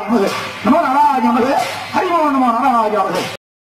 நமது நமோ நாராஜ நமது ஹரிமோ நமோ நாராஜ நமது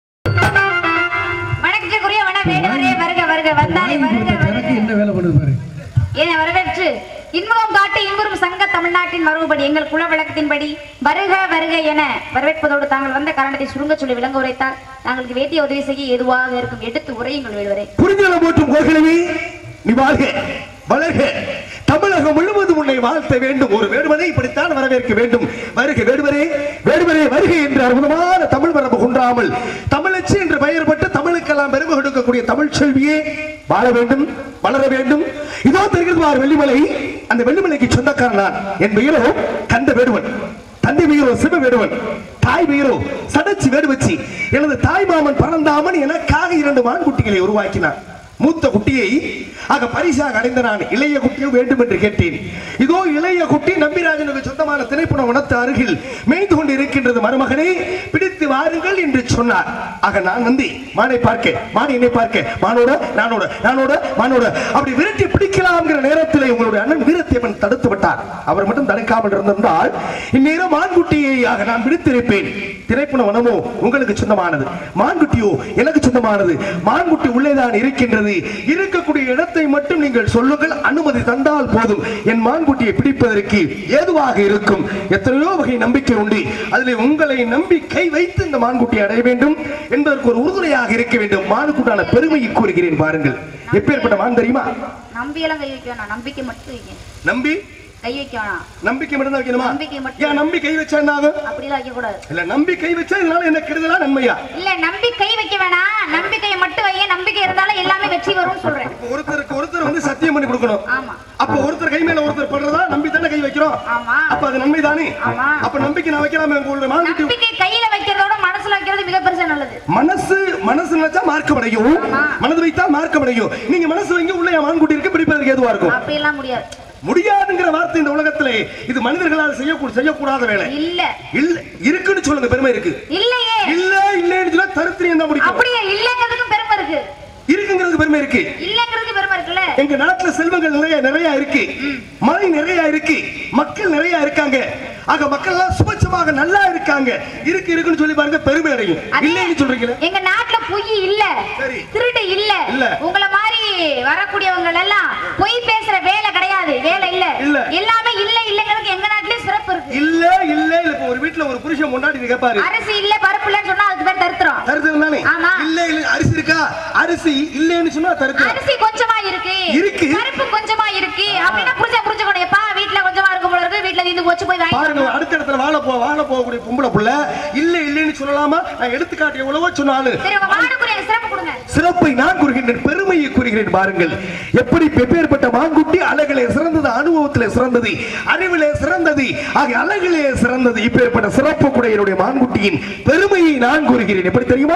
வணக்கத்துக்குரிய வன வேடுவரே வருக வருக வந்தாய் வருக வருக என்ன வேலை பண்ணுது பாரு என வரவேற்று இன்பம் காட்டு இன்புறும் சங்க தமிழ்நாட்டின் மரபுபடி எங்கள் குல வழக்கத்தின்படி வருக வருக என வரவேற்பதோடு தாங்கள் வந்த காரணத்தை சுருங்க சொல்லி விளங்க உரைத்தால் தாங்களுக்கு வேண்டிய உதவி செய்ய எதுவாக இருக்கும் எடுத்து உரையுங்கள் வேடுவரே புரிஞ்சல போற்றும் கோர்களவே நீ வாழ்க வளர்க தமிழகம் முழுவதும் உன்னை வாழ்த்த வேண்டும் ஒரு வேடுவனை இப்படித்தான் வரவேற்க வேண்டும் வருக வேடுவரே வேடுவரே வருக என்று அற்புதமான தமிழ் மரபு குன்றாமல் தமிழச்சி என்று பெயர் பட்டு தமிழுக்கெல்லாம் பெருமை கொடுக்கக்கூடிய தமிழ் செல்வியே வாழ வேண்டும் வளர வேண்டும் இதோ தெரிகிறது பார் வெள்ளிமலை அந்த வெள்ளிமலைக்கு சொந்தக்காரன் நான் என் பெயரோ கந்த வேடுவன் தந்தை பெயரோ சிவ வேடுவன் தாய் பெயரோ சடச்சி வேடுவச்சி எனது தாய் மாமன் பரந்தாமன் எனக்காக இரண்டு மான்குட்டிகளை உருவாக்கினார் மூத்த குட்டியை ஆக பரிசாக அடைந்த நான் இளைய குட்டியும் வேண்டும் என்று கேட்டேன் இதோ இளைய குட்டி நம்பிராஜனுக்கு சொந்தமான திரைப்பட வனத்து அருகில் மேய்ந்து கொண்டு இருக்கின்றது மருமகனை பிடித்து வாருங்கள் என்று சொன்னார் ஆக நான் நந்தி மானை பார்க்க மானை என்னை பார்க்க மானோட நானோட நானோட மானோட அப்படி விரட்டி பிடிக்கலாம்ங்கிற நேரத்தில் உங்களுடைய அண்ணன் வீரத்தேவன் தடுத்து விட்டார் அவர் மட்டும் தடுக்காமல் இருந்திருந்தால் இந்நேரம் மான்குட்டியை ஆக நான் பிடித்திருப்பேன் திரைப்பட வனமோ உங்களுக்கு சொந்தமானது மான்குட்டியோ எனக்கு சொந்தமானது மான்குட்டி உள்ளேதான் இருக்கின்றது இருக்கக்கூடிய இடத்தை மட்டும் நீங்கள் சொல்லுங்கள் அனுமதி தந்தால் போதும் என் மான்குட்டியை பிடிப்பதற்கு ஏதுவாக இருக்கும் எத்தனையோ வகை நம்பிக்கை உண்டு அதில் உங்களை நம்பி கை வைத்து இந்த மான்குட்டியை அடைய வேண்டும் என்பதற்கு ஒரு உறுதுணையாக இருக்க வேண்டும் மானுக்குட்டான பெருமையை கூறுகிறேன் பாருங்கள் எப்பேற்பட்ட மான் தெரியுமா நம்பியெல்லாம் கை வைக்க வேணாம் நம்பிக்கை மட்டும் வைக்க நம்பி கை வைக்க வேணாம் நம்பிக்கை மட்டும் தான் வைக்கணுமா நம்பிக்கை மட்டும். ஏன் நம்பி கை வச்சா என்ன ஆகும் அப்படிலாம் வைக்க கூடாது இல்ல நம்பி கை வச்சா இதனால என்ன கெடுதலா நன்மையா இல்ல நம்பி கை வைக்க வேணாம் நம்பிக்கையை மட்டும் வைய நம்பிக்கை இருந்தாலும் எல்லாமே வெற்றி வரும்னு சொல்றேன் இப்ப ஒருத்தருக்கு ஒருத்தர் வந்து சத்தியம் பண்ணி கொடுக்கணும் ஆமா அப்ப ஒருத்தர் கை மேல ஒருத்தர் படுறதா நம்பி தானே கை வைக்கிறோம் ஆமா அப்ப அது நன்மை தானே ஆமா. அப்ப நம்பிக்கை நான் வைக்கலாமே உங்களுடைய மாங்குட்டி நம்பிக்கை கையில வைக்கிறதோட மனசுல வைக்கிறது மிக பெருசா நல்லது மனசு மனசு நினைச்சா மார்க்கம் அடையும் ஆமா. மனது வைத்தா மார்க்கம் அடையும் நீங்க மனசு வைங்க உள்ள என் மான்குட்டி இருக்கு பிடிப்பதற்கு ஏதுவா இருக்கும் அப்படியெல்லாம் முடியாது முடியாதுங்கிற வார்த்தை இந்த உலகத்திலே இது மனிதர்களால் செய்யக்கூட செய்யக்கூடாத வேலை இல்ல இல்ல இருக்குன்னு சொல்லுங்க பெருமை இருக்கு இல்லையே இல்ல இல்லன்னு சொல்ல தருத்திரியம் தான் முடிக்கும் அப்படியே இல்லங்கிறதுக்கும் பெருமை இருக்கு இருக்குங்கிறது பெருமை இருக்கு இல்லங்கிறதுக்கு பெருமை இருக்குல்ல எங்க நாட்டுல செல்வங்கள் நிறைய நிறைய இருக்கு மழை நிறைய இருக்கு மக்கள் நிறைய இருக்காங்க ஆக மக்கள் எல்லாம் சுபட்சமாக நல்லா இருக்காங்க இருக்கு இருக்குன்னு சொல்லி பாருங்க பெருமை அடையும் அதே இல்லைன்னு சொல்றீங்களே எங்க நாட்டுல பொய் இல்ல சரி. திருட்டு இல்ல இல்ல. உங்கள மாதிரி வரக்கூடியவங்க எல்லாம் பொய் பேசுற வேலை கிடையாது வேலை இல்ல இல்ல. எல்லாமே இல்ல இல்லங்கிறதுக்கு எங்க நாட்டுலயே சிறப்பு இருக்கு இல்ல இல்ல இல்ல இப்ப ஒரு வீட்டுல ஒரு புருஷன் முன்னாடி கேட்பாரு அரிசி இல்ல பருப்பு இல்லன்னு சொன்னா அதுக்கு பேர் தருத்துறோம் தருதல் தானே ஆமா. இல்ல இல்ல அரிசி இருக்கா அரிசி இல்லைன்னு சொன்னா தருத்தல் அரிசி கொஞ்சமா இருக்கு இருக்கு. பருப்பு கொஞ்சமா இருக்கு அப்படின்னா புரிஞ்சா புரிஞ்சுக்கணும் எப்பா வீட்டுல கொஞ்சமா இருக்கும் போல இருக்கு வீட்டுல இருந்து போச்சு போய் வாங்கி பாருங்க அடுத்த இடத்துல வாழ போ வாழ போகக்கூடிய பொம்பளை புள்ள இல்ல இல்லைன்னு சொல்லலாமா நான் எடுத்துக்காட்டு எவ்வளவோ சொன்னாலும் சரி உங்க மாடுக்குரிய சிறப்பு கொடுங்க சிறப்பை நான் கூறுகின்றேன் பெருமையை கூறுகிறேன் பாருங்கள் எப்படி பெப்பேற்பட்ட மான்குட்டி அழகிலே சிறந்தது அனுபவத்திலே சிறந்தது அறிவிலே சிறந்தது ஆகிய அழகிலே சிறந்தது இப்பேற்பட்ட சிறப்பு கூட என்னுடைய மான்குட்டியின் பெருமையை நான் கூறுகிறேன் எப்படி தெரியுமா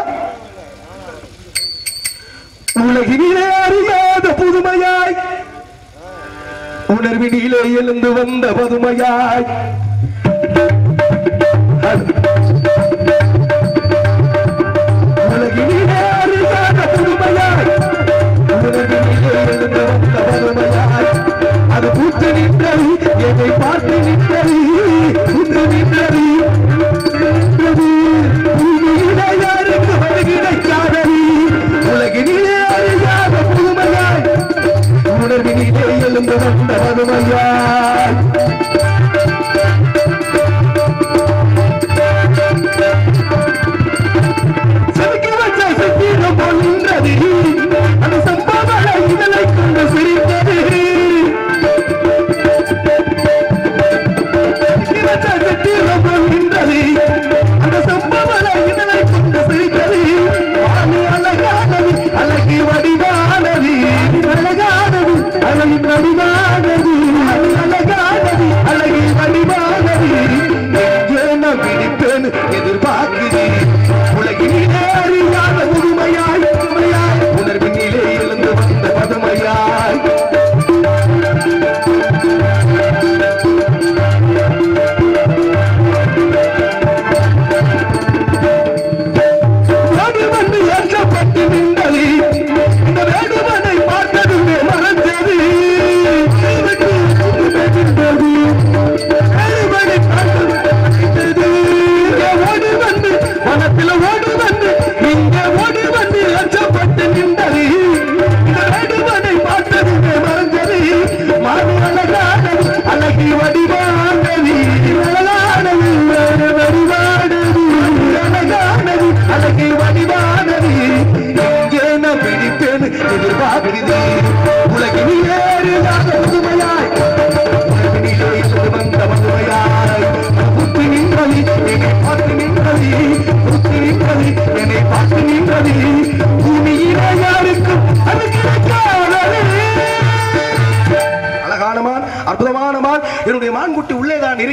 உலகினிலே அறியாத புதுமையாய் உணர்வினிலே எழுந்து வந்த பதுமையாய் உலகினிலே அறியாத புதுமையாய் உலகினிலே எழுந்து வந்த பதுமையாய் அது பூத்து நின்றது என்னை பார்த்து நின்றது பூத்து நின்றது நின்றது. பூமியிலே யாருக்கு வழி கிடைக்காதது உலகினிலே அறியாத புதுமையாய் உணர்வினிலே எழுந்து வந்த பதுமையாய் செதுக்கி வச்ச சித்திரம் போல் நின்றது அந்த சம்பவங்களை இதழை கொண்டு சிரித்தது செதுக்கி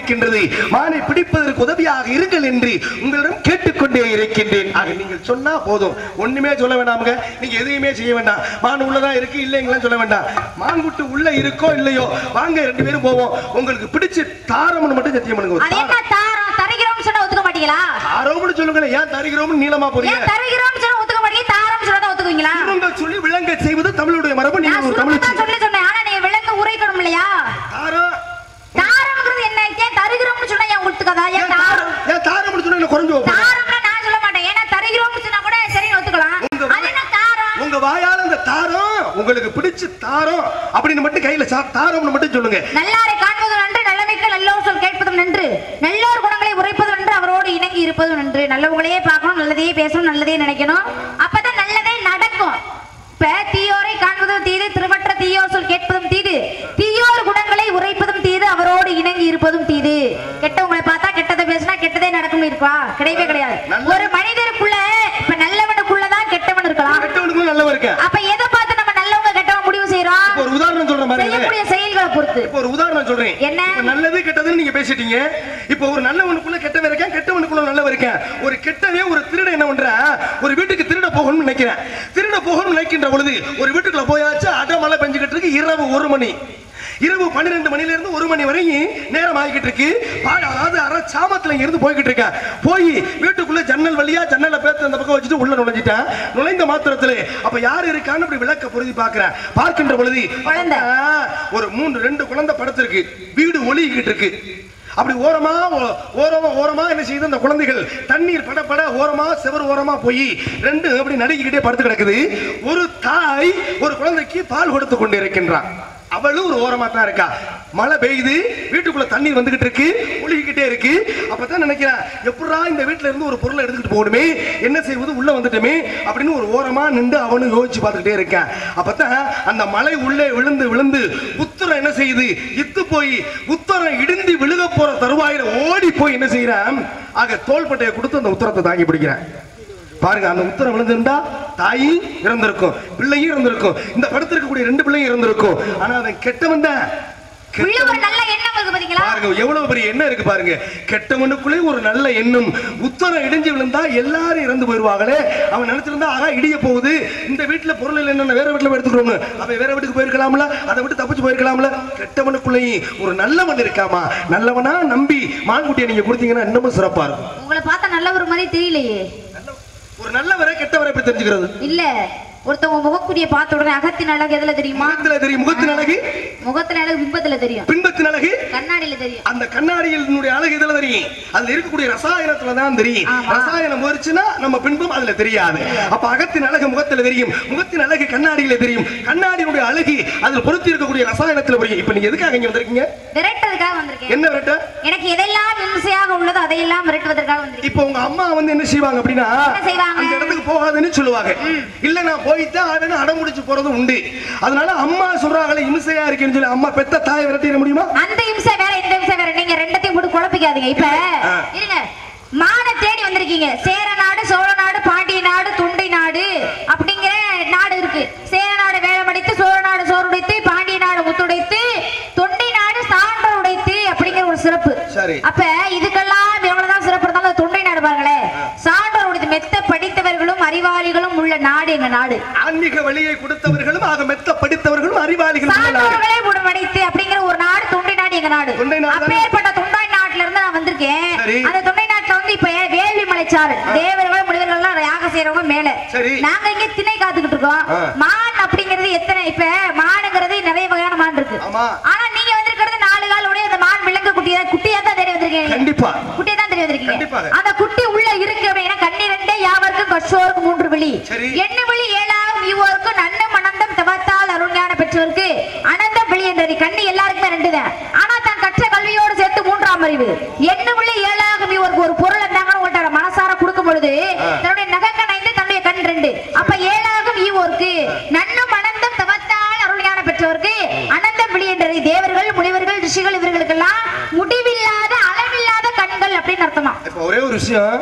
இருக்கின்றது மானை பிடிப்பதற்கு உதவியாக இருங்கள் என்று உங்களிடம் கேட்டுக்கொண்டே இருக்கின்றேன் ஆக நீங்கள் சொன்னா போதும் ஒண்ணுமே சொல்ல வேண்டாமுங்க நீங்க எதையுமே செய்ய வேண்டாம் மான் உள்ளதா இருக்கு இல்லைங்களா சொல்ல வேண்டாம் மான்குட்டு உள்ள இருக்கோ இல்லையோ வாங்க ரெண்டு பேரும் போவோம் உங்களுக்கு பிடிச்ச தாரம்னு மட்டும் சத்தியம் பண்ணுங்க ஒரு அது என்ன தாரம் தருகிறோம்னு சொன்னா ஒத்துக்க மாட்டீங்களா தாரம்னு சொல்லுங்களேன் ஏன் தருகிறோம்னு நீளமா போறீங்க ஏன் தருகிறோம்னு சொன்னா ஒத்துக்க மாட்டீங்க தாரம்னு சொன்னா தான் ஒத்துக்குவீங்களா திரும்ப சொல்லி விளங்க செய்வது தமிழுடைய மரபு நான் நீங்க ஒரு தமிழ் சுருக்கமா சொல்லி சொன்னேன் ஆனா நீங்க விளங்க உரைக்கணும் இல்லையா தாரம் தாரம்ங்கிறது என்ன ஏன் தருகிறோம்னு சொன்னா ஏன் ஒத்துக்காதா ஏன் ஏன் தாரம் தாரம் ஏன் தாரம்னு சொன்னா எனக்கு குறைஞ்சு போகும் தாரம்னா நான் சொல்ல மாட்டேன் ஏன்னா தருகிறோம்னு சொன்னா கூட சரின்னு ஒத்துக்கலாம் உங்க அது என்ன தாரம் உங்க வாயால அந்த தாரம் உங்களுக்கு பிடிச்ச தாரம் அப்படின்னு மட்டும் கையில சா- தாரம்னு மட்டும் சொல்லுங்க நல்லாரை காண்பதும் நன்று நல்லமைக்கு நல்லோர் சொல் கேட்பதும் நன்று நல்லோர் குணங்களை உரைப்பதும் நன்று அவரோடு இணங்கி இருப்பதும் நன்று நல்லவங்களையே பார்க்கணும் நல்லதையே பேசணும் நல்லதே நினைக்கணும் அப்பதான் நல்லதே நடக்கும் இப்ப தீயோரை காண்பதும் தீது திருவற்ற தீயோர் சொல் கேட்பதும் தீது தீயோர் குணங்களை உரைப்பதும் தீது அவரோடு இணங்கி இருப்பதும் தீது கெட்டவங்களை பார்த்தா கெட்டதை பேசினா கெட்டதே நடக்கும் இருக்கா கிடையவே கிடையாது நல்ல- ஒரு மனிதருக்குள்ள இப்ப நல்லவனுக்குள்ளதான் கெட்டவன் இருக்கலாம் கெட்டவனுக்குள்ள நல்லவன் இருக்க அப்ப எதை பார்த்து நம்ம நல்லவங்க கெட்டவன் முடிவு செய்யறோம் இப்ப ஒரு உதாரணம் சொல்ற மாதிரி செய்யக்கூடிய செயல்களை பொறுத்து இப்ப ஒரு உதாரணம் சொல்றேன் என்ன? இப்ப நல்லது கெட்டதுன்னு நீங்க பேசிட்டீங்க இப்ப ஒரு நல்லவனுக்குள்ள கெட்டவன் இருக்கேன் கெட்டவனுக்குள்ள நல்லவன் இருக்கேன் ஒரு கெட்டவே ஒரு திருட என்ன பண்றான் ஒரு வீட்டுக்கு திருட போகணும்னு நினைக்கிறேன் திருட போகணும்னு நினைக்கின்ற பொழுது ஒரு வீட்டுக்குள்ள போயாச்சு அட மழை பெஞ்சுக்கிட்டு இருக்கு இரவு ஒரு மணி இரவு பன்னிரெண்டு மணில இருந்து ஒரு மணி வரையும் நேரம் ஆகிக்கிட்டு இருக்கு பா- அதாவது அரை சாமத்துல இங்க இருந்து போய்கிட்டு இருக்கேன் போய் வீட்டுக்குள்ள ஜன்னல் வழியா ஜன்னலை பேத்து அந்த பக்கம் வச்சுட்டு உள்ள நுழைஞ்சிட்டேன் நுழைந்த மாத்திரத்துல அப்ப யார் இருக்கான்னு இப்படி விளக்க பொருதி பாக்குறேன் பார்க்கின்ற பொழுது குழந்தை. ஆ, ஒரு மூன்று ரெண்டு குழந்தை படுத்திருக்கு வீடு ஒளிகிட்டு இருக்கு அப்படி ஓரமா ஓ- ஓரமா ஓரமா என்ன செய்யுது அந்த குழந்தைகள் தண்ணீர் பட பட ஓரமா செவர் ஓரமா போய் ரெண்டு அப்படி நடுக்கிட்டே படுத்து கிடக்குது ஒரு தாய் ஒரு குழந்தைக்கு பால் கொடுத்து கொண்டு இருக்கின்றான் அவளும் ஒரு ஓரமா தான் இருக்கா மழை பெய்யுது வீட்டுக்குள்ள தண்ணீர் வந்துகிட்டு இருக்கு ஒழுகிக்கிட்டே இருக்கு அப்பதான் நினைக்கிறேன் எப்படா இந்த வீட்டுல இருந்து ஒரு பொருளை எடுத்துக்கிட்டு போகணுமே என்ன செய்வது உள்ள வந்துட்டோமே அப்படின்னு ஒரு ஓரமா நின்று அவனும் யோசிச்சு பார்த்துக்கிட்டே இருக்கேன் அப்பதான் அந்த மலை உள்ளே விழுந்து விழுந்து உத்தரம் என்ன செய்யுது இத்து போய் உத்தரம் இடிந்து விழுக போற தருவாயில ஓடி போய் என்ன செய்யறான் ஆக தோள்பட்டையை கொடுத்து அந்த உத்தரத்தை தாங்கி பிடிக்கிறேன் பாருங்க அந்த உத்தரம் விழுந்திருந்தா தாயும் இறந்திருக்கும் பிள்ளையும் இறந்திருக்கும் இந்த படுத்திருக்கக்கூடிய ரெண்டு பிள்ளையும் இறந்திருக்கும் ஆனா அவன் கெட்டவன் தான் உள்ள ஒரு நல்ல எண்ணம் இருக்கு பாத்தீங்களா பாருங்க எவ்வளவு பெரிய எண்ணம் இருக்கு பாருங்க கெட்டவனுக்குள்ளே ஒரு நல்ல எண்ணம் உத்தரம் இடிஞ்சு விழுந்தா எல்லாரும் இறந்து போயிருவாங்களே அவன் நினைச்சிருந்தா ஆகா இடிய போகுது இந்த வீட்டுல பொருள் இல்லைன்னு வேற வீட்டுல போய் எடுத்துக்கிறோங்க அவன் வேற வீட்டுக்கு போயிருக்கலாம்ல அதை விட்டு தப்பிச்சு போயிருக்கலாம்ல கெட்டவனுக்குள்ளேயும் ஒரு நல்லவன் இருக்காமா நல்லவனா நம்பி மான்குட்டியை நீங்க கொடுத்தீங்கன்னா இன்னமும் சிறப்பா இருக்கும் உங்களை பார்த்தா நல்ல ஒரு மாதிரி தெரியலையே நல்ல- ஒரு நல்லவரை கெட்டவரை எப்படி தெரிஞ்சுக்கிறது இல்ல ஒருத்தவங்க முகக்குடிய பார்த்த உடனே அகத்தின் அழகு எதுல தெரியுமா முகத்துல தெரியும் முகத்தின் அழகு முகத்துல அழகு பிம்பத்துல தெரியும் பின்பத்தின் அழகு கண்ணாடியில தெரியும் அந்த கண்ணாடியினுடைய அழகு இதுல தெரியும் அதுல இருக்கக்கூடிய ரசாயனத்துல தான் தெரியும் ஆமா. ரசாயனம் போயிருச்சுன்னா நம்ம பின்பம் அதுல தெரியாது அப்ப அகத்தின் அழகு முகத்துல தெரியும் முகத்தின் அழகு கண்ணாடியில தெரியும் கண்ணாடியினுடைய அழகு அதுல பொருத்தி இருக்கக்கூடிய ரசாயனத்துல புரியும் இப்ப நீங்க எதுக்காக இங்க வந்திருக்கீங்க விரட்டுறதுக்காக வந்திருக்கேன் என்ன விரட்ட எனக்கு எதெல்லாம் விமர்சையாக உள்ளதோ அதையெல்லாம் விரட்டுவதற்காக வந்திருக்கேன் இப்ப உங்க அம்மா வந்து என்ன செய்வாங்க அப்படின்னா என்ன செய்வாங்க? அந்த இடத்துக்கு போகாதுன்னு சொல்லுவாங்க இல்ல நான் போயிட்டு அவன் அடம் முடிச்சு போறது உண்டு அதனால அம்மா சொல்றாங்களே இம்சையா இருக்கேன்னு சொல்லி அம்மா பெத்த தாயை விரட்டிட முடியுமா அந்த இம்சை வேற இந்த இம்சை வேற நீங்க ரெண்டத்தையும் போட்டு குழப்பிக்காதீங்க இப்ப ஆ. இருங்க மான தேடி வந்திருக்கீங்க சேர நாடு சோழ நாடு பாண்டிய நாடு தொண்டை நாடு அப்படிங்கிற நாடு இருக்கு சேர நாடு வேலமடித்து சோழ நாடு சோறுடைத்து பாண்டிய நாடு முத்துடைத்து தொண்டை நாடு சான்ற உடைத்து அப்படிங்கிற ஒரு சிறப்பு சரி. அப்ப இதுக்கெல்லாம் எவ்வளவுதான் சிறப்பு இருந்தாலும் அது தொண்டை நாடு பாருங்களேன் சான்றோர் உடைத்து மெத்த படித்தவர்களும் அறிவாளிகளும் உள்ள நாடு எங்க நாடு ஆன்மீக வழியை கொடுத்தவர்களும் ஆக மெத்த படித்தவர்களும் அறிவாளிகள் உள்ள நாடு. சான்றோர்களே உடமடைத்து அப்படிங்கிற ஒரு நாடு தொண்டை நாடு எங்க நாடு தொண்டை நாடு தானே? அப்பேற்பட்ட தொண்டை நாட்டுல இருந்து நான் வந்திருக்கேன் சரி. அந்த தொண்டை நாட்டுல வந்து இப்ப வேள்வி மலைச்சாறு தேவர்கள் முனிவர்கள் எல்லாம் யாகம் செய்யறவங்க மேல சரி. நாங்க இங்க திணை காத்துக்கிட்டு இருக்கோம் ஆ. மான் அப்படிங்கிறது எத்தனை இப்ப மானுங்கிறது நிறைய வகையான மான் இருக்கு ஆமா. ஆனா நீங்க வந்திருக்கிறது நாலு கால் உடைய அந்த மான் விலங்கு குட்டியா குட்டியா தான் தெரிய வந்திருக்கீங்க கண்டிப்பா குட்டியை தான் தெரிய வந்திருக்கீங்க கண்டிப்பாக. அந்த குட்டி உள்ள இருக்கு அப்படின்னா கண்ணிரண்டே யாவருக்கும் கற்றோருக்கு மூன்று விழி சரி. எண்ணு விழி ஏழாகும் இவ்வோருக்கு நன்னும் அனந்தம் தவத்தால் அருஞான பெற்றோருக்கு அனந்தம் விழி என்றது கண்ணு எல்லாருக்குமே ரெண்டு தான் ஆனா தான் கற்ற கல்வியோடு சேர்த்து மூன்றாம் அறிவு எண்ணு விழி ஏழாகும் இவருக்கு ஒரு பொருள் இருந்தாங்கன்னு உங்கள்ட்ட மனசார கொடுக்கும் பொழுது தன்னுடைய நகக்கண் ஐந்து தன்னுடைய கண் ரெண்டு அப்ப ஏழாகும் ஈவோருக்கு நன்னும் அனந்தம் தவத்தால் அருஞான பெற்றோருக்கு அனந்தம் விழி என்றது தேவர்கள் முனிவர்கள் ரிஷிகள் இவர்களுக்கெல்லாம் முடிவில்லாத அளவில்லாத கண்கள் அப்படின்னு அர்த்தமா இப்ப ஒரே ஒரு விஷயம் என்ன?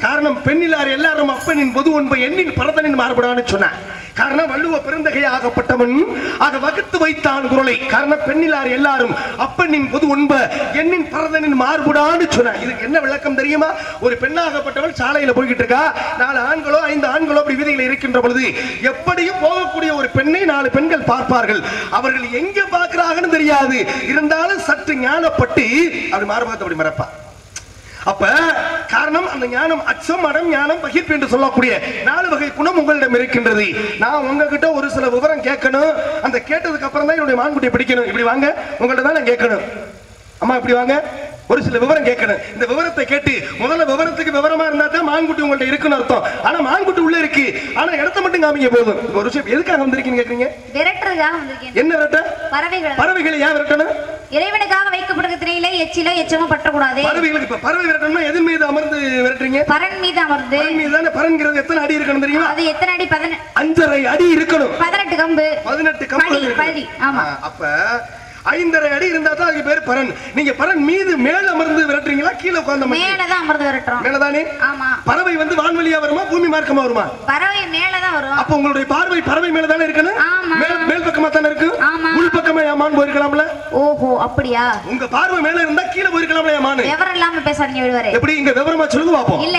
காரணம் பெண்ணிலார் எல்லாரும் அப்பனின் பொது ஒன்பை எண்ணின் பரதனின் மாறுபடான்னு சொன்னான் காரணம் வள்ளுவ பெருந்தகையாகப்பட்டவன் ஆக வகுத்து வைத்தான் குரலை காரணம் பெண்ணிலார் எல்லாரும் அப்பனின் பொது ஒன்ப எண்ணின் பரதனின் மாறுபடான்னு சொன்னான் இதுக்கு என்ன விளக்கம் தெரியுமா ஒரு பெண்ணாகப்பட்டவள் சாலையில போய்கிட்டு இருக்கா நாலு ஆண்களோ ஐந்து ஆண்களோ அப்படி வீதியில் இருக்கின்ற பொழுது எப்படியும் போகக்கூடிய ஒரு பெண்ணை நாலு பெண்கள் பார்ப்பார்கள் அவர்கள் எங்க பார்க்கிறாங்கன்னு தெரியாது இருந்தாலும் சற்று ஞானப்பட்டு அப்படி மாறுபாத்து அப்படி மறப்பா அப்ப காரணம் அந்த ஞானம் அச்சம் மடம் ஞானம் பகிர்ப்பு என்று சொல்லக்கூடிய நாலு வகை குணம் உங்களிடம் இருக்கின்றது நான் உங்ககிட்ட ஒரு சில விவரம் கேட்கணும் அந்த கேட்டதுக்கு அப்புறம் தான் என்னுடைய மான்குட்டியை பிடிக்கணும் இப்படி வாங்க உங்கள்ட்ட தான் நான் கேட்கணும் அம்மா இப்படி வாங்க ஒரு சில விவரம் கேட்கணும் இந்த விவரத்தை கேட்டு முதல்ல விவரத்துக்கு விவரமா இருந்தா தான் மான்குட்டி உங்கள்ட்ட இருக்குன்னு அர்த்தம் ஆனா மான்குட்டி உள்ள இருக்கு ஆனா இடத்த மட்டும் காமிங்க போதும் இப்ப ஒரு விஷயம் எதுக்காக வந்திருக்கீங்க கேக்குறீங்க விரட்டுறதுக்காக வந்திருக்கேன் என்ன விரட்ட பறவைகள் பறவைகளை ஏன் விரட்டணும் இறைவனுக்காக வைக்கப்படுகிற திரையில எச்சிலோ எச்சமோ பற்றக்கூடாது பறவைகளுக்கு இப்ப பறவை விரட்டணும்னா எதன் மீது அமர்ந்து விரட்டுறீங்க பரன் மீது அமர்ந்து பறன் மீது தானே பறன்கிறது எத்தனை அடி இருக்கணும் தெரியுமா அது எத்தனை அடி பதின அஞ்சரை அடி இருக்கணும் பதினெட்டு கம்பு பதினெட்டு கம்பு படி, இருக்கணும். படி, ஆமா. ஆ, அப்ப ஐந்தரை அடி இருந்தா தான் அதுக்கு பேரு பரன் நீங்க பரன் மீது மேல அமர்ந்து விரட்டுறீங்களா கீழே உட்கார்ந்த மேலதான் அமர்ந்து விரட்டுறோம் மேலதானே ஆமா பறவை வந்து வான்வழியா வருமா பூமி மார்க்கமா வருமா பறவை மேலதான் வரும் அப்ப உங்களுடைய பார்வை பறவை மேல தானே இருக்கணும் ஆமா. மேல் மேல் பக்கமா தானே இருக்கு ஆமா. உள் பக்கமா ஏமான் போயிருக்கலாம்ல ஓஹோ அப்படியா உங்க பார்வை மேல இருந்தா கீழே போயிருக்கலாம்ல ஏமானு விவரம் இல்லாம பேசாதீங்க விடுவாரு எப்படி இங்க விவரமா சொல்லுங்க பாப்போம் இல்ல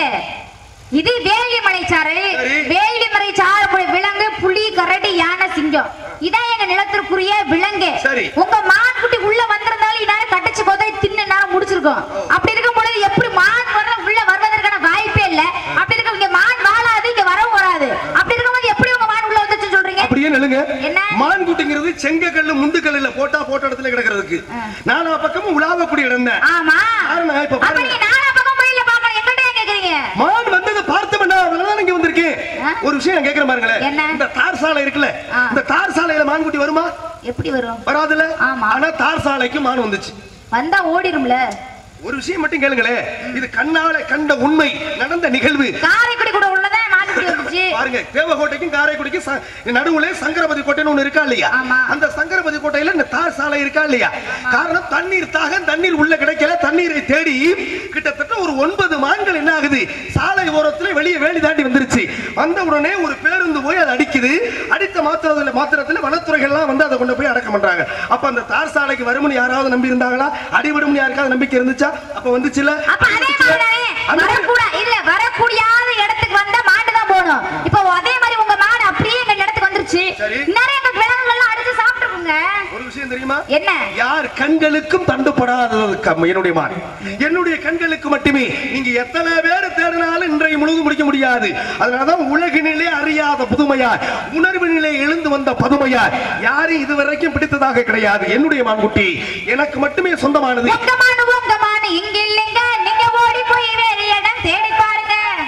இது வேலிமலை சாறு சரி. வேலிமலை சாறு போய் விலங்கு புலி கரடி யானை சிங்கம் இதான் எங்க நிலத்திற்குரிய விலங்கு சரி. உங்க மான்குட்டி உள்ள வந்திருந்தாலும் இந்நேரம் கட்டிச்சு கொதை தின்னு நேரம் முடிச்சிருக்கோம் அப்படி இருக்கும் பொழுது எப்படி மான் வர உள்ள வருவதற்கான வாய்ப்பே இல்ல அப்படி இருக்க இங்க மான் வாழாது இங்க வரவும் வராது அப்படி இருக்கும்போது எப்படி உங்க மான் உள்ள வந்துச்சுன்னு சொல்றீங்க அப்படியே நில்லுங்க என்ன? மான் குட்டிங்கிறது செங்கக்கல்லு முந்துக்கல்லுல போட்டா போட்ட இடத்துல கிடக்கிறதுக்கு நாலா பக்கமும் உலாவக்கூடிய இடம் தான் ஆமா காரணம் இப்ப அப்ப பாருங்க. நீங்க நாலா பக்கம் போயில பாக்கணும் எங்கிட்ட ஏன் கேக்குறீங்க மான் வந்ததை பார்த்தவனா அதனால இங்க வந்திருக்கேன் ஆ? ஒரு விஷயம் நான் கேக்குறேன் பாருங்களேன் என்ன? இந்த தார் சாலை இருக்குல்ல ஆ. இந்த தார் சாலையில மான்குட்டி வருமா எப்படி வரும் வராதுல ஆமா. ஆனா தார் சாலைக்கு மான் வந்துச்சு வந்தா ஓடிரும்ல ஒரு விஷயம் மட்டும் கேளுங்களேன் இது கண்ணால கண்ட உண்மை நடந்த நிகழ்வு காரைக்குடி கூட உள்ளதான் மான்குட்டி வந்துச்சு பாருங்க தேவகோட்டைக்கும் காரைக்குடிக்கும் ச- நடுவுல சங்கரபதி கோட்டைன்னு ஒண்ணு இருக்கா இல்லையா ஆமா. அந்த சங்கரபதி கோட்டையில இந்த தார் சாலை இருக்கா இல்லையா காரணம் தண்ணீர் தாக தண்ணீர் உள்ள கிடைக்கல தண்ணீரை தேடி கிட்டத்தட்ட ஒரு ஒன்பது மான்கள் என்ன ஆகுது சாலை ஓரத்துல வெளியே வேலி தாண்டி வந்துருச்சு வந்த உடனே ஒரு பேருந்து போய் அதை அடிக்குது அடித்த மாத்திரத்துல மாத்திரத்துல வனத்துறைகள்லாம் வந்து அதை கொண்டு போய் அடக்கம் பண்றாங்க அப்ப அந்த தார் சாலைக்கு வரும்னு யாராவது நம்பி இருந்தாங்களா அடிபடும் யாருக்காவது நம்பிக்கை இருந்துச்சா அப்ப வந்துச்சுல அப்ப அதே மாதிரிதானே அந்த- வரக்கூட இல்ல வரக்கூடியாத இடத்துக்கு வந்தா மாட்டு தான் போகணும் இப்போ அதே மாதிரி உங்க மாடு அப்படியே எங்க இடத்துக்கு வந்துருச்சு சரி. நிறைய எங்க விலங்குகள் எல்லாம் அடிச்சு சாப்பிட்டுருக்குங்க ஒரு விஷயம் தெரியுமா என்ன யார் கண்களுக்கும் தண்டுபடாதது கம்- என்னுடைய மான் என்னுடைய கண்களுக்கு மட்டுமே நீங்க எத்தனை பேர் தேடினாலும் இன்றைய முழுவதும் முடிக்க முடியாது அதனாலதான் உலகினிலே அறியாத புதுமையார் உணர்வினிலே எழுந்து வந்த பதுமையார் யாரும் இதுவரைக்கும் பிடித்ததாக கிடையாது என்னுடைய மான்குட்டி எனக்கு மட்டுமே சொந்தமானது உங்க மாடு உங்க மாடு இங்க இல்லைங்க நீங்க ஓடி போய் வேற இடம் தேடி பாருங்க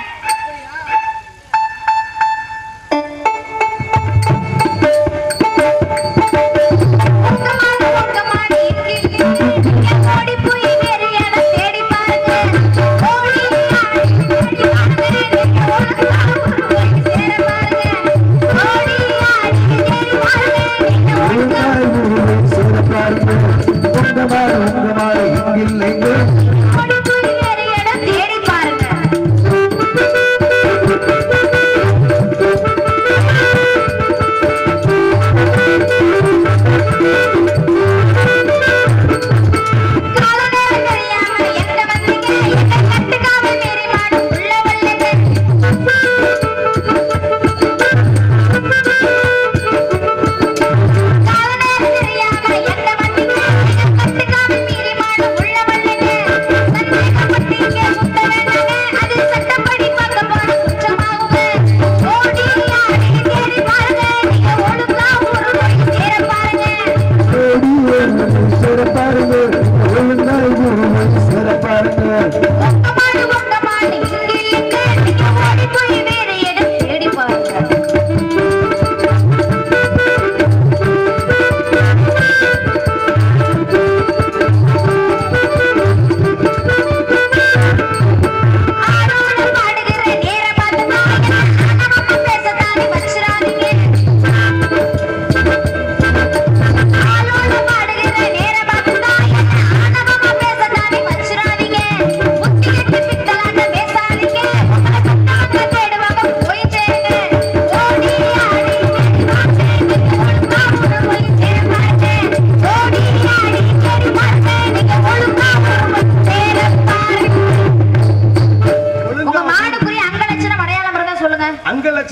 உங்க மாடு உங்க மாடு இங்க இல்லைங்க நீங்க ஓடி போய் வேற இடம் தேடி பாருங்க ஓடி ஆடி ஓடி ஆடி நீங்க ஒரு ஊர் சேர பாருங்க ஓடி ஆடி தேடி பாருங்க நீங்க ஒரு ஓடி போய் வேற இடம் தேடி பாருங்க காலநேரம் தெரியாம எங்க வந்தீங்க என்ன கட்டுக்காமல் மீறி மாடு உள்ள வல்லது காலநேரம் தெரியாம எங்க வந்தீங்க என்ன கட்டுக்காமல் மீறி மாடு உள்ள வல்லது சந்தேகப்பட்டீங்க சுத்த வேண்டாங்க அது சட்டப்படி பார்க்க போன குற்றமாகுங்க ஓடி ஆடி தேடி பாருங்க நீங்க ஒழுங்கா ஒரு போய் சேர பாருங்க உங்க மாடு உங்க மாடு இங்க இல்லைங்க நீங்க ஓடி போய் வேற இடம் தேடி பாருங்க ஆடோட பாடுகிற நேரம் பார்த்து தான் நம்ம பேசத்தானே வச்சிராதீங்க ஆளோட பாடுகிற நேரம் பார்த்து தான் ஆணவமா பேசத்தானே வச்சிராதீங்க புத்தி கெட்டு பித்தலாட்ட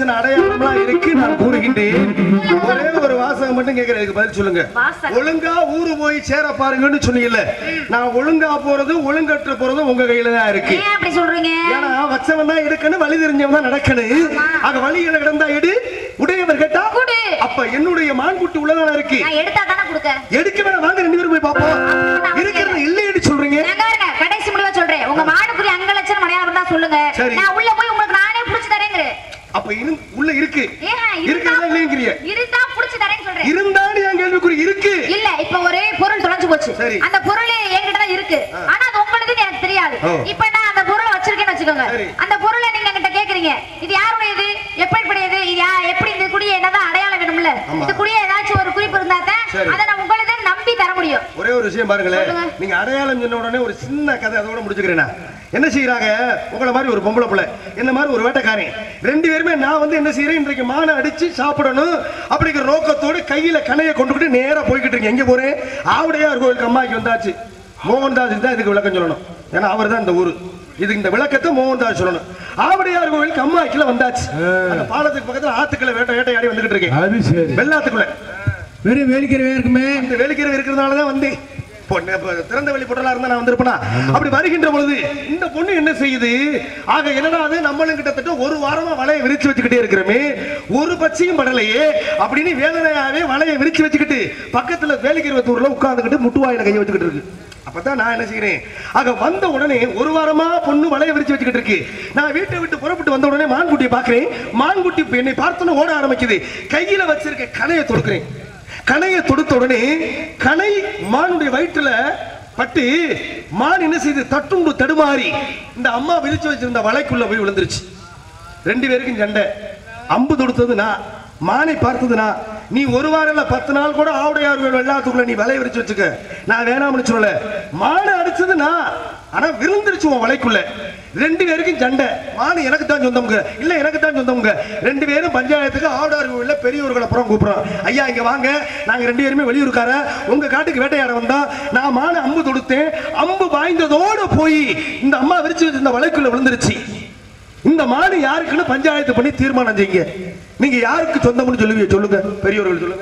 எத்தனை அடையாளம்லாம் இருக்கு நான் கூறுகின்றேன் ஒரே ஒரு வாசகம் மட்டும் கேட்கிறேன் இதுக்கு பதில் சொல்லுங்க வாசகம். ஒழுங்கா ஊரு போய் சேர பாருங்கன்னு சொன்னீங்கல்ல நான் ஒழுங்கா போறது ஒழுங்கற்ற போறது உங்க கையில தான் இருக்கு ஏன் அப்படி சொல்றீங்க ஏன்னா வச்சவன் தான் எடுக்கணும் வழி தெரிஞ்சவன் தான் நடக்கணும் ஆக வழியில கிடந்தா எடு உடையவர் கேட்டா குடு. அப்ப என்னுடைய மான்குட்டி உள்ளதான இருக்கு நான் எடுத்தா தானே கொடுக்க எடுக்க வேணாம் வாங்க ரெண்டு பேரும் போய் பாப்போம் இருக்கிறது இல்லைன்னு சொல்றீங்க நான் பாருங்க கடைசி முடிவா சொல்றேன் உங்க மானுக்குரிய அங்க லட்சம் மலையாளம் தான் சொல்லுங்க சரி. நான் உள்ள போய் உங்களுக்கு நானே புடிச்சு தரேங்கிறேன் அப்ப இன்னும் உள்ள இருக்கு ஏன் இருக்கிறதா இல்லைங்கிறிய இருந்தா புடிச்சு தரேன்னு சொல்றேன் இருந்தாலும் என் கேள்விக்குறி இருக்கு இல்ல இப்ப ஒரே பொருள் தொலைஞ்சு போச்சு சரி. அந்த பொருள் என்கிட்ட தான் இருக்கு ஆனா அது உங்களுதுன்னு எனக்கு தெரியாது ஓ. இப்ப நான் அந்த பொருளை வச்சிருக்கேன்னு வச்சுக்கோங்க சரி. அந்த பொருளை நீங்க என்கிட்ட கேக்குறீங்க இது யாருடையது எப்படிப்படையது இது யா- எப்படி இந்த குடிய என்னதான் அடையாளம் வேணும்ல ஆமா. இந்த குடிய ஏதாச்சும் ஒரு குறிப்பு இருந்தா தான் சரி. அதை நான் உங்களுது நம்பி தர முடியும் ஒரே ஒரு விஷயம் பாருங்களேன் சொல்லுங்க. நீங்க அடையாளம் சொன்ன உடனே ஒரு சின்ன கதை அதோட முடிச்சுக்கிறேன் நான். என்ன செய்யறாங்க உங்களை மாதிரி ஒரு பொம்பளை பிள்ளை என்ன மாதிரி ஒரு வேட்டைக்காரன் ரெண்டு பேருமே நான் வந்து என்ன செய்யறேன் இன்றைக்கு மானை அடிச்சு சாப்பிடணும் அப்படிங்கிற நோக்கத்தோடு கையில கனையை கொண்டுகிட்டு நேரா போய்கிட்டு இருக்கேன் எங்க போறேன் ஆவுடையார் கோயிலுக்கு அம்மாக்கு வந்தாச்சு மோகன்தாஸ் தான் இதுக்கு விளக்கம் சொல்லணும் ஏன்னா அவர் தான் இந்த ஊரு இது இந்த விளக்கத்தை மோகன்தாஸ் சொல்லணும் ஆவுடையார் கோயிலுக்கு அம்மாக்கில வந்தாச்சு அந்த பாலத்துக்கு பக்கத்துல ஆத்துக்களை வேட்டை வேட்டையாடி வந்துகிட்டு இருக்கேன் அது சரி வெள்ளாத்துக்குள்ள வெறும் வேலிக்கிறவே இருக்குமே இந்த வேலிக்கிற இருக்கிறதுனால தான் வந்தேன் பொண்ணு இப்ப திறந்த வெளி பொருளா இருந்தா நான் வந்திருப்பேனா அப்படி வருகின்ற பொழுது இந்த பொண்ணு என்ன செய்யுது ஆக என்னடா அது நம்மளும் கிட்டத்தட்ட ஒரு வாரமா வலையை விரிச்சு வச்சுக்கிட்டே இருக்கிறோமே ஒரு பச்சையும் படலையே அப்படின்னு வேதனையாவே வலையை விரிச்சு வச்சுக்கிட்டு பக்கத்துல வேலிக்கிற உட்கார்ந்துக்கிட்டு முட்டுவாயில கையை வச்சுக்கிட்டு இருக்கு அப்பதான் நான் என்ன செய்யறேன் ஆக வந்த உடனே ஒரு வாரமா பொண்ணு வலையை விரிச்சு வச்சுக்கிட்டு இருக்கு நான் வீட்டை விட்டு புறப்பட்டு வந்த உடனே மான்குட்டியை பாக்குறேன் மான்குட்டி இப்ப என்னை பார்த்தோன்னு ஓட ஆரம்பிக்குது கையில வச்சிருக்க கனையை தொடுக்கிறேன் கனையை தொடுத்த உடனே கனை மானுடைய வயிற்றுல பட்டு மான் என்ன செய்து தட்டுண்டு தடுமாறி இந்த அம்மா விரிச்சு வச்சிருந்த வலைக்குள்ள போய் விழுந்துருச்சு ரெண்டு பேருக்கும் சண்டை அம்பு தொடுத்தது நான் மானை பார்த்தது நான் நீ ஒரு வாரம் இல்ல பத்து நாள் கூட ஆவுடையார் வெள்ளாத்துக்குள்ள நீ வலைய விரிச்சு வச்சுக்க நான் வேணாம்னு சொல்லல மானை அடிச்சது நான் ஆனா விழுந்துருச்சு உன் வலைக்குள்ள ரெண்டு பேருக்கும் சண்டை மானு எனக்கு தான் சொந்தமுங்க இல்ல எனக்கு தான் சொந்தமுங்க ரெண்டு பேரும் பஞ்சாயத்துக்கு ஆவுடையார் கோவில்ல பெரியவர்களை அப்புறம் கூப்பிடுறோம் ஐயா இங்க வாங்க நாங்க ரெண்டு பேருமே வெளியூருக்கார உங்க காட்டுக்கு வேட்டையாட வந்தா நான் மானை அம்பு தொடுத்தேன் அம்பு பாய்ந்ததோட போய் இந்த அம்மா விரிச்சு வச்சிருந்த வலைக்குள்ள விழுந்துருச்சு இந்த மாடு யாருக்குன்னு பஞ்சாயத்து பண்ணி தீர்மானம் செய்யுங்க நீங்க யாருக்கு சொந்தம்னு சொல்லுவீங்க சொல்லுங்க பெரியவர்கள் சொல்லுங்க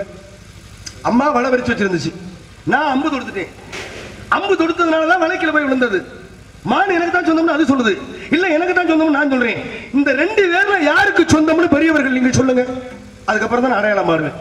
அம்மா வலை விரிச்சு வச்சிருந்துச்சு நான் அம்பு தொடுத்துட்டேன் அம்பு தொடுத்ததுனால தான் வலைக்கில போய் விழுந்தது மான் எனக்கு தான் சொந்தம்னு அது சொல்லுது இல்ல எனக்கு தான் சொந்தம்னு நான் சொல்றேன் இந்த ரெண்டு பேர்ல யாருக்கு சொந்தம்னு பெரியவர்கள் நீங்க சொல்லுங்க அதுக்கப்புறம் தான் நான் அடையாளம் மாறுவேன்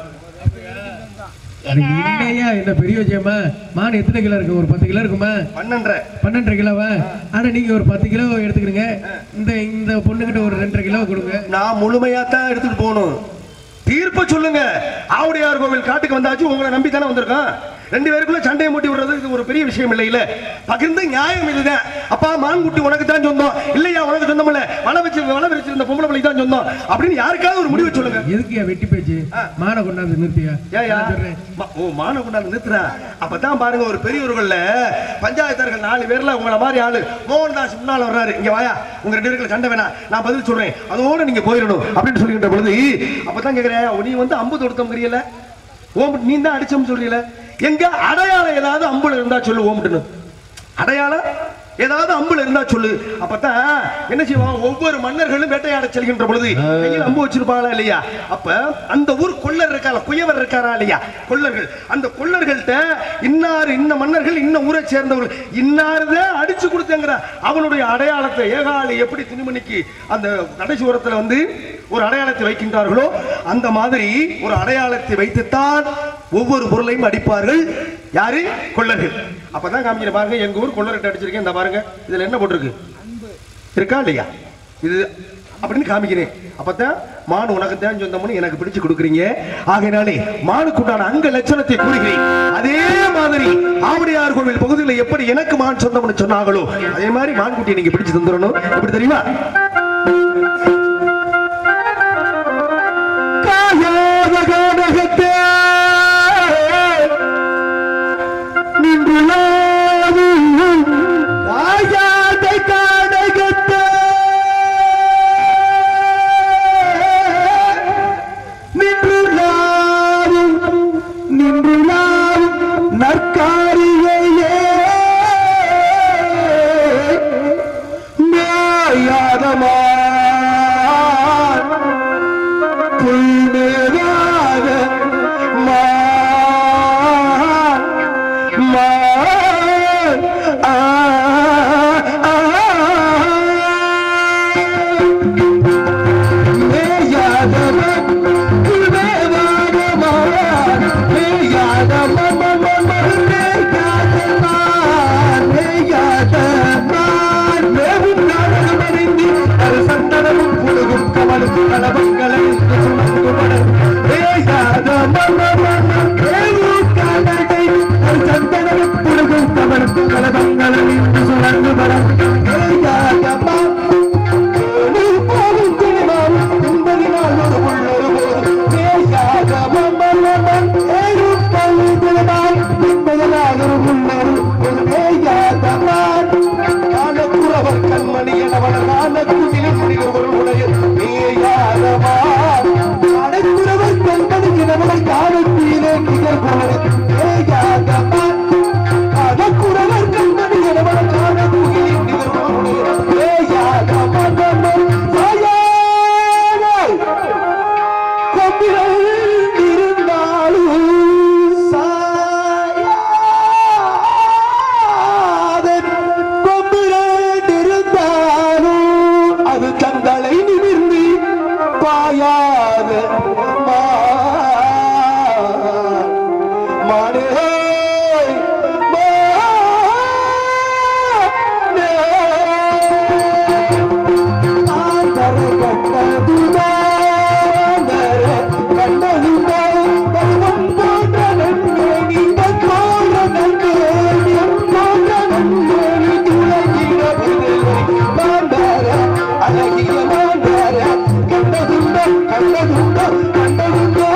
அது இல்லையா என்ன பெரிய விஷயமா மான் எத்தனை கிலோ இருக்கு ஒரு பத்து கிலோ இருக்குமா பன்னெண்டரை பன்னெண்டரை கிலோவா ஆனா நீங்க ஒரு பத்து கிலோ எடுத்துக்கிறீங்க இந்த இந்த பொண்ணுகிட்ட ஒரு ரெண்டரை கிலோ கொடுங்க நான் முழுமையா தான் எடுத்துட்டு போகணும் தீர்ப்ப சொல்லுங்க ஆவுடையார் கோவில் காட்டுக்கு வந்தாச்சு உங்களை நம்பி தானே வந்திருக்கோம் ரெண்டு பேருக்குள்ள சண்டையை மூட்டி விடுறது இது ஒரு பெரிய விஷயம் இல்லை இல்ல பகிர்ந்து நியாயம் இதுதான் அப்பா மான்குட்டி உனக்கு தான் சொந்தம் இல்லையா உனக்கு சொந்தம் இல்ல வள வச்சு வள வச்சிருந்த பொம்பளை பிள்ளைக்கு தான் சொந்தம் அப்படின்னு யாருக்காவது ஒரு முடிவு சொல்லுங்க எதுக்குயா வெட்டி பேச்சு மானை கொண்டாந்து நிறுத்தியா ஏயா நான் சொல்றேன் ம- ஓ மான கொண்டாந்து நிறுத்துறா அப்பதான் பாருங்க ஒரு பெரியவர்கள்ல பஞ்சாயத்தார்கள் நாலு பேர்ல உங்களை மாதிரி ஆளு மோகன்தாஸ் முன்னால வர்றாரு இங்க வாயா உங்க ரெண்டு பேருக்கு சண்டை வேணாம் நான் பதில் சொல்றேன் அதோட நீங்க போயிடணும் அப்படின்னு சொல்லிக்கிட்ட பொழுது அப்பதான் கேக்குறேன் நீ வந்து அம்பு தொடுத்தோங்கிறியல ஓம் நீ தான் அடிச்சோம்னு சொல்றீல எங்க அடையாளம் ஏதாவது அம்புல இருந்தா சொல்லு ஓம்ட்டுன்னு அடையாளம் ஏதாவது அம்புல இருந்தா சொல்லு அப்பதான் என்ன செய்வான் ஒவ்வொரு மன்னர்களும் வேட்டையாட செல்கின்ற பொழுது கையில் அம்பு வச்சிருப்பாங்களா இல்லையா அப்ப அந்த ஊர் கொள்ளர் இருக்கால குயவர் இருக்காரா இல்லையா கொள்ளர்கள் அந்த கொள்ளர்கள்ட்ட இன்னார் இன்ன மன்னர்கள் இன்ன ஊரை சேர்ந்தவர்கள் இன்னார்தான் அடிச்சு கொடுத்தேங்கிற அவனுடைய அடையாளத்தை ஏகாலி எப்படி துணிமணிக்கு அந்த கடைசி ஓரத்துல வந்து ஒரு அடையாளத்தை வைக்கின்றார்களோ அந்த மாதிரி ஒரு அடையாளத்தை வைத்துத்தான் ஒவ்வொரு பொருளையும் அடிப்பார்கள் யாரு கொள்ளர்கள் அப்பதான் காமிக்கிற பாருங்க எங்க ஊர் கொள்ளர்கிட்ட அடிச்சிருக்கேன் இந்த பாருங்க இதுல என்ன போட்டிருக்கு இருக்கா இல்லையா இது அப்படின்னு காமிக்கிறேன் அப்பதான் மான் உனக்கு தான் சொந்தம்னு எனக்கு பிடிச்சு கொடுக்குறீங்க ஆகையினாலே மானுக்குண்டான அங்க லட்சணத்தை கூறுகிறேன் அதே மாதிரி ஆவடியார் கோவில் பகுதியில் எப்படி எனக்கு மான் சொந்தம்னு சொன்னாங்களோ அதே மாதிரி மான்குட்டியை நீங்க பிடிச்சு தந்துடணும் எப்படி தெரியுமா காயாத கானகத்தே நின்றுளாவும் காயாத கானகத்தே நின்றுளாவும் நின்றுளாவும் நற்காரிகையே மேயாதமா புல்மேலாக மான் மான் ஆ ஆ மேயாதவன் புல்மேலாகமான் மேயாதவன் மேயாதவன் மேயாதவன் மேவும் நாடகம் அறிந்து அது சந்தனமும் புழுகும் கமலும் கலவங்களை சுமந்து மலர் மேயாதவன் மேவும் காடகை அது சந்தனமும் புழுகும் கமலும் கலவங்களை சுமந்து மலர் மேயாதவன் குறவர் கண்மணி எனவன காண குயிலின் அது தங்களை நிமிர்ந்து பாயாத மா மானே அழகிய மாண்டார கண்டதுண்டோ கண்டதுண்டோ கண்டதுண்டோ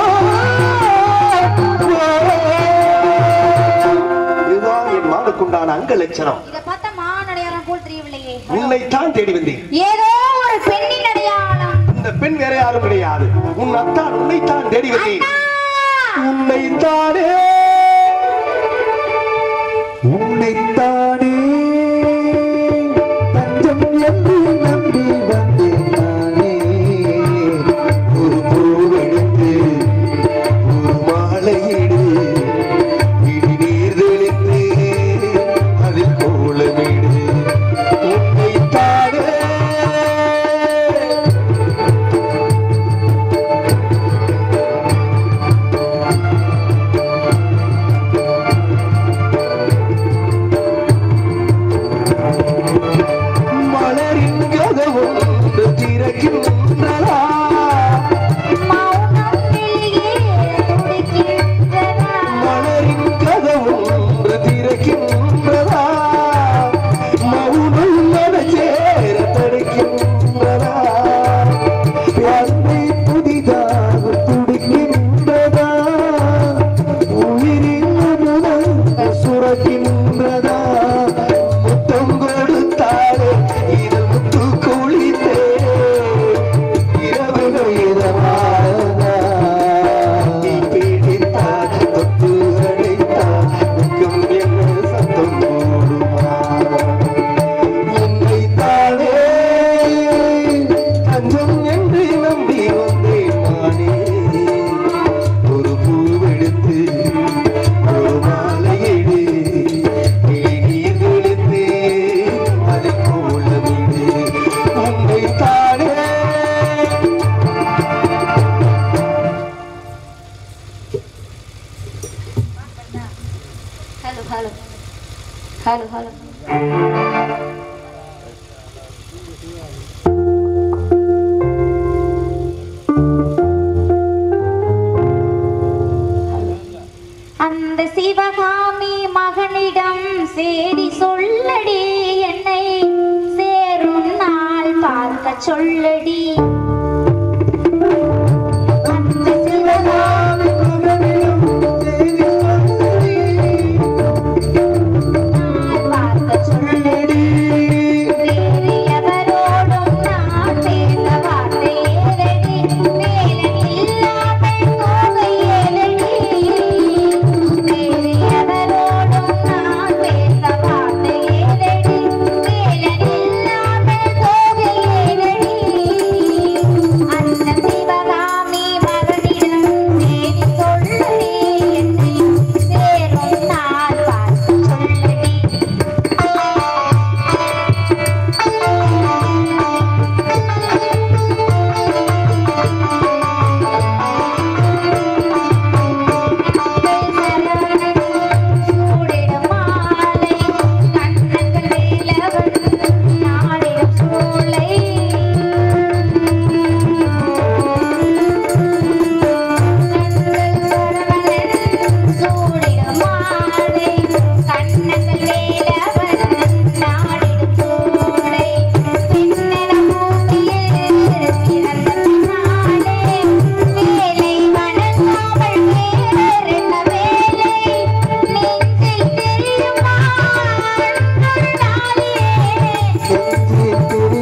இதுதான் என் மானுக்குண்டான அங்க லட்சணம் இத பார்த்தா மான் அடையாளம் போல் தெரியவில்லையே உன்னைத்தான் தேடி வந்தேன் ஏதோ ஒரு பெண்ணின் அடையாளம் இந்த பெண் வேற யாரும் கிடையாது உன் அத்தான் உன்னைத்தான் தேடி வந்தேன் உன்னைத்தானே உன்னைத்தானே தஞ்சம் என்று நம்பி வந்தேன் நானே ஒரு பூவெடுத்து ஒரு மாலையிடு இடி நீர் தெளித்து அதில் கோலமிடு உன்னைத்தானே மலரின் கதவு திறக்கின்றதா மௌனம் வெளியே துடிக்கின்றதா மலரின் கதவு திறக்கின்றதா மௌனம் மனசேர தடுக்கின்றதா அன்பை புதிதாக துடிக்கின்றதா உயிரின் முதல் சுரக்கின்றதா முத்தம் கொடுத்தாலே இதழ் முத்து குளித்தே இரவுகள் இதமானதா நீ பீடித்தால் தொட்டு அழைத்தால் துக்கம் என்ன சத்தம் போடுமா உன்னைத்தானே தஞ்சம் என்று நம்பி வந்தேன் நானே ஒரு பூவெடுத்து ஒரு மாலையிடு நீர் கொடுத்து அதை கோலமிடு உன்னைத்தானே ஹலோ ஹலோ ஹலோ ஹலோ அந்த சிவகாமி மகனிடம் சேடி சொல்லடி என்னை சேரும் நாள் பார்க்க சொல்லடி அந்த சிவகாமி நாள் பார்க்க சொல்லடி வேறு எவரோடும் நான் பேச வார்த்தை ஏறடி வேலன் இல்லாமல் போக ஏறடி வேறு எவரோடும் நான் பேச வார்த்தை ஏறடி வேலன் இல்லாமல் போக ஏறடி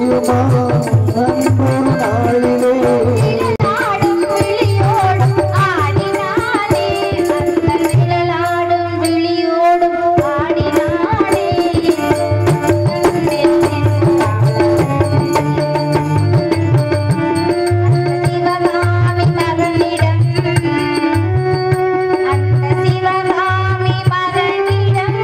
முடியுமா அன்பொரு நாளிலே ஆடும் விழியோடும் ஆடினானே அந்த நிழலாடும் விழியோடும் ஆடினானே சிவகாமி மகனிடம் அந்த சிவகாமி மகனிடம்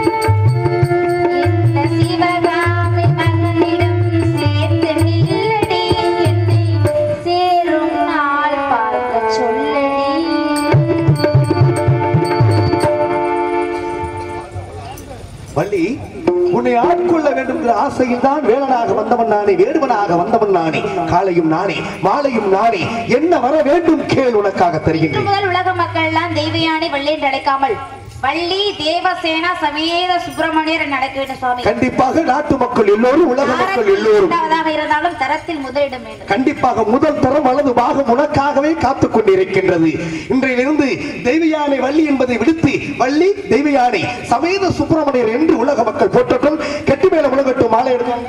இந்த சிவகாமி மகனிடம் சேர்ந்து நில்லடி என்னை சேரும் நாள் பார்க்க சொல்லடி வள்ளி உன்னை ஆட்கொள்ள வேண்டும் என்ற ஆசையில் தான் வேலனாக வந்தவன் நானே வேடுவனாக வந்தவன் நானே காலையும் நானே மாலையும் நானே என்ன வர வேண்டும் கேள் உனக்காக இன்று தருகின்றேன் முதல் உலக மக்கள் எல்லாம் தெய்வயானை வள்ளி என்று அழைக்காமல் வள்ளி தேவசேனா சமேத சுப்பிரமணியர் என்று அழைக்க வேண்டும் சுவாமி கண்டிப்பாக நாட்டு மக்கள் எல்லோரும் உலக மக்கள் எல்லோரும் இரண்டாவதாக இருந்தாலும் தரத்தில் முதலிடம் வேண்டும் கண்டிப்பாக முதல் தரம் வலது பாகம் உனக்காகவே காத்துக் கொண்டிருக்கின்றது இன்றையிலிருந்து தெய்வயானை வள்ளி என்பதை விடுத்து வள்ளி தெய்வயானை சமேத சுப்பிரமணியர் என்று உலக மக்கள் போற்றட்டும் கெட்டி மேல உலகட்டும் மாலை எடுத்தாங்க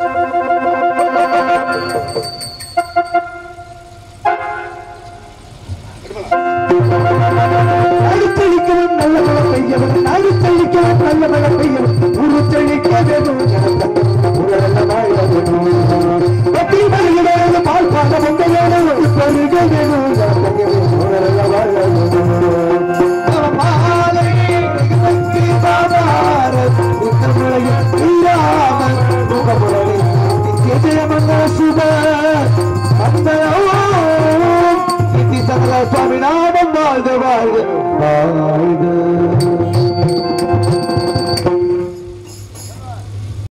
அடுத்தளிக்கவும் நல்ல மழை பெய்யவும் அடுத்தளிக்கவும் நல்ல மழை பெய்யவும் உருத்தளிக்க வேணும் உலக வாழ வேணும் வெற்றி மலையிலே பால் பாட வந்தையோடு பெருக வேணும் உலக வாழ வேணும் மாலை வெற்றி பாதார உத்தமலையில் இல்லாமல் முகமுறை நிச்சயமன்ன சுப அந்த இத்தி சகல சுவாமி நாமம் வாழ்க வாழ்க வாழ்க